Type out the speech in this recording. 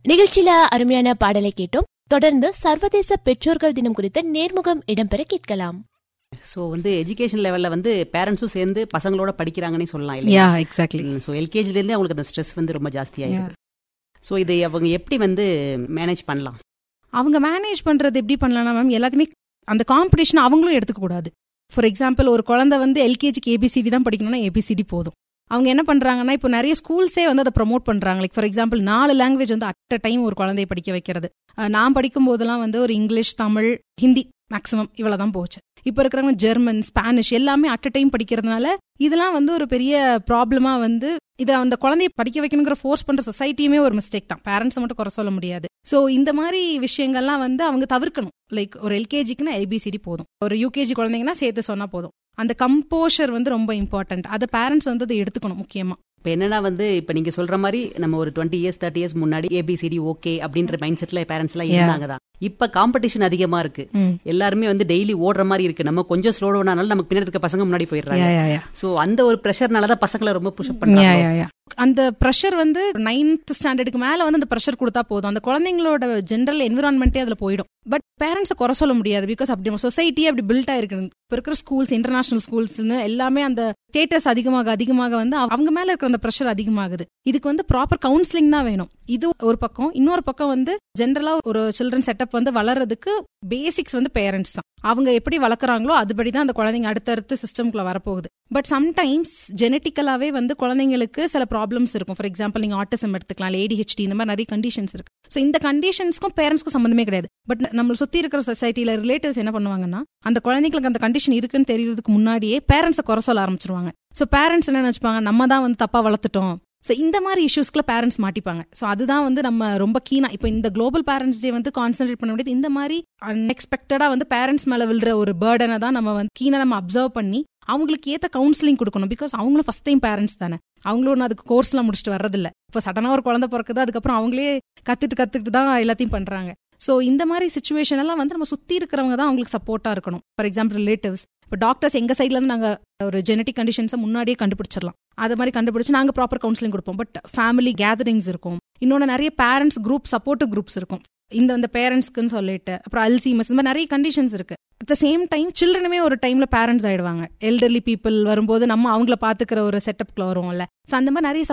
நிகழ்ச்சியில அருமையான பாடலை கேட்டோம் தொடர்ந்து சர்வதேச பெற்றோர்கள் தினம் குறித்த நேர்முகம் இடம்பெற கேட்கலாம் ஸோ வந்து எஜுகேஷன் லெவலில் வந்து பேரண்ட்ஸும் சேர்ந்து பசங்களோட படிக்கிறாங்கன்னே சொல்லலாம் இல்லையா யா எக்ஸாக்ட்லி ஸோ எல்கேஜிலேருந்தே அவங்களுக்கு அந்த ஸ்ட்ரெஸ் வந்து ரொம்ப ஜாஸ்தியாயிருக்கு ஸோ இதை அவங்க எப்படி வந்து மேனேஜ் பண்ணலாம் அவங்க மேனேஜ் பண்றது எப்படி பண்ணலாம்னா மேம் எல்லாத்தையுமே அந்த காம்படிஷன் அவங்களும் எடுத்துக்க கூடாது ஃபார் எக்ஸாம்பிள் ஒரு குழந்தை வந்து எல்கேஜிக்கு ஏபிசிடி தான் படிக்கணும்னா ஏபிசிடி போதும் அவங்க என்ன பண்றாங்கன்னா இப்போ நிறைய ஸ்கூல்ஸே வந்து அதை ப்ரொமோட் பண்றாங்க லைக் ஃபார் எக்ஸாம்பிள் நாலு லாங்குவேஜ் வந்து அட் அ டைம் ஒரு குழந்தைய படிக்க வைக்கிறது அஹ் நான் படிக்கும் போதெல்லாம் வந்து ஒரு இங்கிலீஷ் தமிழ் ஹிந்தி மேக்ஸிமம் இவ்வளவு தான் போச்சு இப்போ இருக்கிறவங்க ஜெர்மன் ஸ்பானிஷ் எல்லாமே அட் அ டைம் படிக்கிறதுனால இதெல்லாம் வந்து ஒரு பெரிய ப்ராப்ளமா வந்து இதை அந்த குழந்தைய படிக்க வைக்கணுங்கிற ஃபோர்ஸ் பண்ற சொசைட்டியுமே ஒரு மிஸ்டேக் தான் பேரண்ட்ஸ் மட்டும் குறை சொல்ல முடியாது ஸோ இந்த மாதிரி விஷயங்கள்லாம் வந்து அவங்க தவிர்க்கணும் லைக் ஒரு எல்கேஜிக்குன்னா ஏபிசிடி போதும் ஒரு யூகேஜி குழந்தைங்கன்னா சேர்த்து சொன்னா போதும் அந்த கம்போஷர் வந்து ரொம்ப இம்பார்ட்டன்ட் அதை பேரண்ட்ஸ் வந்து அதை எடுத்துக்கணும் முக்கியமா இப்போ என்னன்னா வந்து இப்போ நீங்க சொல்ற மாதிரி நம்ம ஒரு டுவெண்ட்டி இயர்ஸ் தேர்ட்டி இயர்ஸ் முன்னாடி ஏபிசிடி ஓகே அப்படின்ற மைண்ட் செட்ல பேரண்ட்ஸ் எல்லாம் Yeah. இருந்தாங்க தான் இப்ப காம்படிஷன் அதிகமா இருக்கு எல்லாருமே வந்து டெய்லி ஓடுற மாதிரி இருக்கு நம்ம கொஞ்சம் ஸ்லோ டவுனாலும் நமக்கு பின்னாடி இருக்க பசங்க முன்னாடி போயிடுறாங்க சோ அந்த ஒரு ப்ரெஷர்னால தான் பசங்களை ரொம்ப புஷ் பண்றாங்க அந்த ப்ரெஷர் வந்து நைன்த் ஸ்டாண்டர்டுக்கு மேல வந்து அந்த ப்ரெஷர் கொடுத்தா போதும் அந்த குழந்தைங்களோட ஜென்ரல் என்விரான்மெண்ட்டே அதுல போயிடும் பட் பேரண்ட்ஸை குறை சொல்ல முடியாது பிகாஸ் அப்படி நம்ம சொசைட்டியே அப்படி பில்ட் ஆயிருக்கு இப்போ இருக்கிற ஸ்கூல்ஸ் இன்டர்நேஷனல் ஸ்கூல்ஸ்னு எல்லாமே அந்த ஸ்டேட்டஸ் அதிகமாக அதிகமாக வந்து அவங்க மேல இருக்கிற அந்த ப்ரெஷர் அதிகமாகுது இதுக்கு வந்து ப்ராப்பர் கவுன்சிலிங் தான் வேணும் இது ஒரு பக்கம் இன்னொரு பக்கம் வந்து ஜென்ரலா ஒரு சில்ட்ரன் செட்டப் வந்து வளர்றதுக்கு பேசிக்ஸ் வந்து பேரண்ட்ஸ் தான் அவங்க எப்படி வளர்க்குறாங்களோ அதுபடி தான் அந்த குழந்தைங்க அடுத்தடுத்து சிஸ்டம்குள்ள வரப்போகுது பட் சம்டைம்ஸ் ஜெனட்டிக்கலாவே வந்து குழந்தைங்களுக்கு சில ப்ராப்ளம்ஸ் இருக்கும் ஃபார் எக்ஸாம்பிள் நீங்க ஆட்டிசம் எடுத்துக்கலாம் ஏடிஹெச்டி இந்த மாதிரி நிறைய கண்டிஷன்ஸ் இருக்கு ஸோ இந்த கண்டிஷன்ஸ்க்கும் பேரண்ட்ஸ்க்கும் சம்மந்தமே கிடையாது பட் நம்ம சுத்தி இருக்கிற சொசைட்டில ரிலேட்டிவ்ஸ் என்ன பண்ணுவாங்கன்னா அந்த குழந்தைங்களுக்கு அந்த கண்டிஷன் இருக்குன்னு தெரியறதுக்கு முன்னாடியே பேரண்ட்ஸை குறை சொல்ல ஆரம்பிச்சிருவாங்க ஸோ பேரண்ட்ஸ் என்ன நினைச்சுப்பாங்க நம்ம தான் வந்து தப்பா வளர்த்துட்டோம் ஸோ இந்த மாதிரி இஷ்யூஸ்க்குள்ள பேரண்ட்ஸ் மாட்டிப்பாங்க ஸோ அதுதான் வந்து நம்ம ரொம்ப கீனா இப்போ இந்த குளோபல் பேரண்ட்ஸ் டே வந்து கான்சென்ட்ரேட் பண்ண முடியாது இந்த மாதிரி அன்எக்ஸ்பெக்டடா வந்து பேரண்ட்ஸ் மேல விழுற ஒரு பேர்டனை தான் நம்ம வந்து கீனா நம்ம அப்சர்வ் பண்ணி அவங்களுக்கு ஏத்த கவுன்சிலிங் கொடுக்கணும் பிகாஸ் அவங்களும் ஃபர்ஸ்ட் டைம் பேரண்ட்ஸ் தானே அவங்களும் ஒன்றும் அதுக்கு கோர்ஸ்லாம் முடிச்சுட்டு வர்றதில்ல இப்போ சடனா ஒரு குழந்தை பிறக்குது அதுக்கப்புறம் அவங்களே கத்துட்டு கத்துக்கிட்டு தான் எல்லாத்தையும் பண்றாங்க ஸோ இந்த மாதிரி சுச்சுவேஷன் எல்லாம் வந்து நம்ம சுத்தி இருக்கிறவங்க தான் அவங்களுக்கு சப்போர்ட்டா இருக்கணும் ஃபார் எக்ஸாம்பிள் ரிலேட்டிவ்ஸ் இப்போ டாக்டர்ஸ் எங்க சைட்ல இருந்து நாங்க ஒரு ஜெனட்டிக் கண்டிஷன்ஸை முன்னாடியே கண்டுபிடிச்சிடலாம் அது மாதிரி கண்டுபிடிச்சு நாங்க ப்ராப்பர் கவுன்சிலிங் கொடுப்போம் பட் ஃபேமிலி கேதரிங்ஸ் இருக்கும் இன்னொன்று நிறைய பேரண்ட்ஸ் குரூப் சப்போர்ட்டிவ் குரூப்ஸ் இருக்கும் இந்த இந்த பேரண்ட்ஸ்க்குன்னு சொல்லிட்டு அப்புறம் அல்சீமஸ் இந்த மாதிரி நிறைய கண்டிஷன்ஸ் இருக்கு அட் த சேம் டைம் சில்ட்ரனுமே ஒரு டைம்ல பேரண்ட்ஸ் ஆயிடுவாங்க எல்டர்லி பீப்புள் வரும்போது நம்ம அவங்கள பாத்துக்கிற ஒரு செட்டப்ல வருவோம்ல ஸோ அந்த மாதிரி நிறைய